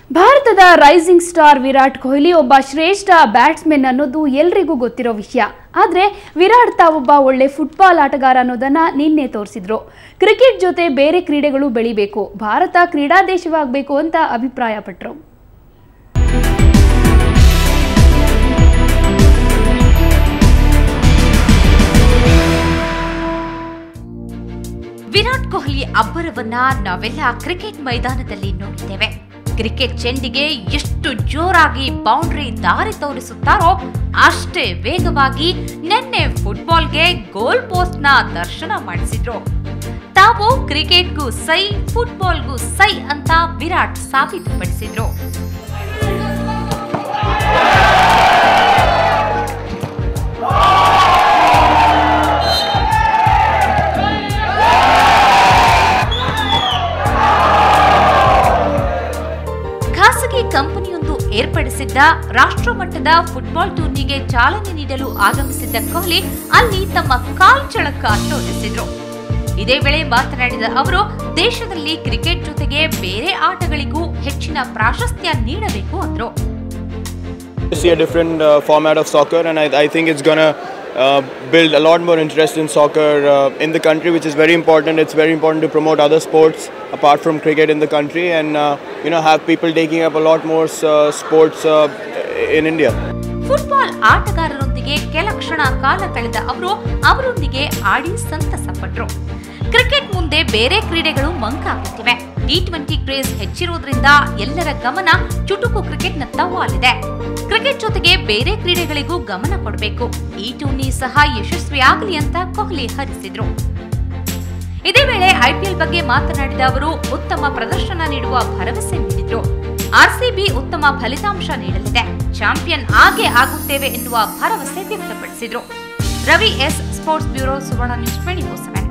ಭಾರತದ rising star Virat Kohli ಒಬ್ಬ ಶ್ರೇಷ್ಠ ಬ್ಯಾಟ್ಸ್ಮನ್ ಅನ್ನೋದು ಎಲ್ರಿಗೂ ಗೊತ್ತಿರೋ ವಿಷಯ ಆದರೆ ವಿರಾಟ್ ತಾವೊಬ್ಬ ಒಳ್ಳೆ ಫುಟ್ಬಾಲ್ ಆಟಗಾರ ಅನ್ನೋದನ್ನ ನಿನ್ನೆ ತೋರಿಸಿದ್ರು ಕ್ರಿಕೆಟ್ ಜೊತೆ ಬೇರೆ ಕ್ರೀಡೆಗಳು ಬೆಳಿಬೇಕು ಭಾರತ ಕ್ರೀಡಾ ದೇಶವಾಗಬೇಕು ಅಂತ ಅಭಿಪ್ರಾಯಪಟ್ಟರು ವಿರಾಟ್ ಕೊಹ್ಲಿ ಅಬ್ಬರವನ್ನ ನಾವೆಲ್ಲ ಕ್ರಿಕೆಟ್ ಮೈದಾನದಲ್ಲಿ ನೋಡಿದ್ದೇವೆ ಕ್ರಿಕೆಟ್ ಚೆಂಡಿಗೆ ಎಷ್ಟು ಜೋರಾಗಿ ಬೌಂಡ್ರಿ ದಾರಿ ತೋರಿಸುತ್ತಾರೋ ಅಷ್ಟೇ ವೇಗವಾಗಿ ನಿನ್ನೆ ಫುಟ್ಬಾಲ್ಗೆ ಗೋಲ್ ಪೋಸ್ಟ್ನ ದರ್ಶನ ಮಾಡಿಸಿದ್ರು ತಾವು ಕ್ರಿಕೆಟ್ಗೂ ಸೈ ಫುಟ್ಬಾಲ್ಗೂ ಸೈ ಅಂತ ವಿರಾಟ್ ಸಾಬೀತುಪಡಿಸಿದ್ರು ಖಾಸಗಿ ಕಂಪನಿಯೊಂದು ಏರ್ಪಡಿಸಿದ್ದ ರಾಷ್ಟ್ರಮಟ್ಟದ ಫುಟ್ಬಾಲ್ ಟೂರ್ನಿಗೆ ಚಾಲನೆ ನೀಡಲು ಆಗಮಿಸಿದ್ದ ಕೊಹ್ಲಿ ಅಲ್ಲಿ ತಮ್ಮ ಕಾಲ್ಚಳಕ ತೋರಿಸಿದ್ರು ಇದೇ ವೇಳೆ ಮಾತನಾಡಿದ ಅವರು ದೇಶದಲ್ಲಿ ಕ್ರಿಕೆಟ್ ಜೊತೆಗೆ ಬೇರೆ ಆಟಗಳಿಗೂ ಹೆಚ್ಚಿನ ಪ್ರಾಶಸ್ತ್ಯ ನೀಡಬೇಕು ಅಂದ್ರು see a different uh, format of soccer, and I, I think it's gonna uh, build a lot more interest in soccer uh, in the country, which is very important. It's very important to promote other sports apart from cricket in the country, and uh, you know have people taking up a lot more uh, sports uh, in India. Football ಆಟಗಾರರೊಂದಿಗೆ ಕೆಲ ಕ್ಷಣ ಕಾಲ ಕಳೆದ ಅವರು ಅವರೊಂದಿಗೆ ಆಡಿ ಸಂತಸಪಟ್ರು cricket ಮುಂದೆ ಬೇರೆ ಕ್ರೀಡೆಗಳು ಮಂಕಾಗುತ್ತಿವೆ ಟಿ ಟ್ವೆಂಟಿ ಕ್ರೇಜ್ ಹೆಚ್ಚಿರುವುದರಿಂದ ಎಲ್ಲರ ಗಮನ ಚುಟುಕು ಕ್ರಿಕೆಟ್ನತ್ತ ವಾಲಿದೆ ಕ್ರಿಕೆಟ್ ಜೊತೆಗೆ ಬೇರೆ ಕ್ರೀಡೆಗಳಿಗೂ ಗಮನ ಕೊಡಬೇಕು ಈ ಟೂರ್ನಿ ಸಹ ಯಶಸ್ವಿಯಾಗಲಿ ಅಂತ ಕೊಹ್ಲಿ ಹರಿಸಿದ್ರು ಇದೇ ವೇಳೆ ಐಪಿಎಲ್ ಬಗ್ಗೆ ಮಾತನಾಡಿದ ಅವರು ಉತ್ತಮ ಪ್ರದರ್ಶನ ನೀಡುವ ಭರವಸೆ ನೀಡಿದ್ರು ಆರ್ಸಿಬಿ ಉತ್ತಮ ಫಲಿತಾಂಶ ನೀಡಲಿದೆ ಚಾಂಪಿಯನ್ ಆಗೇ ಆಗುತ್ತೇವೆ ಎನ್ನುವ ಭರವಸೆ ವ್ಯಕ್ತಪಡಿಸಿದ್ರು Ravi S sports bureau Suvarna news twenty four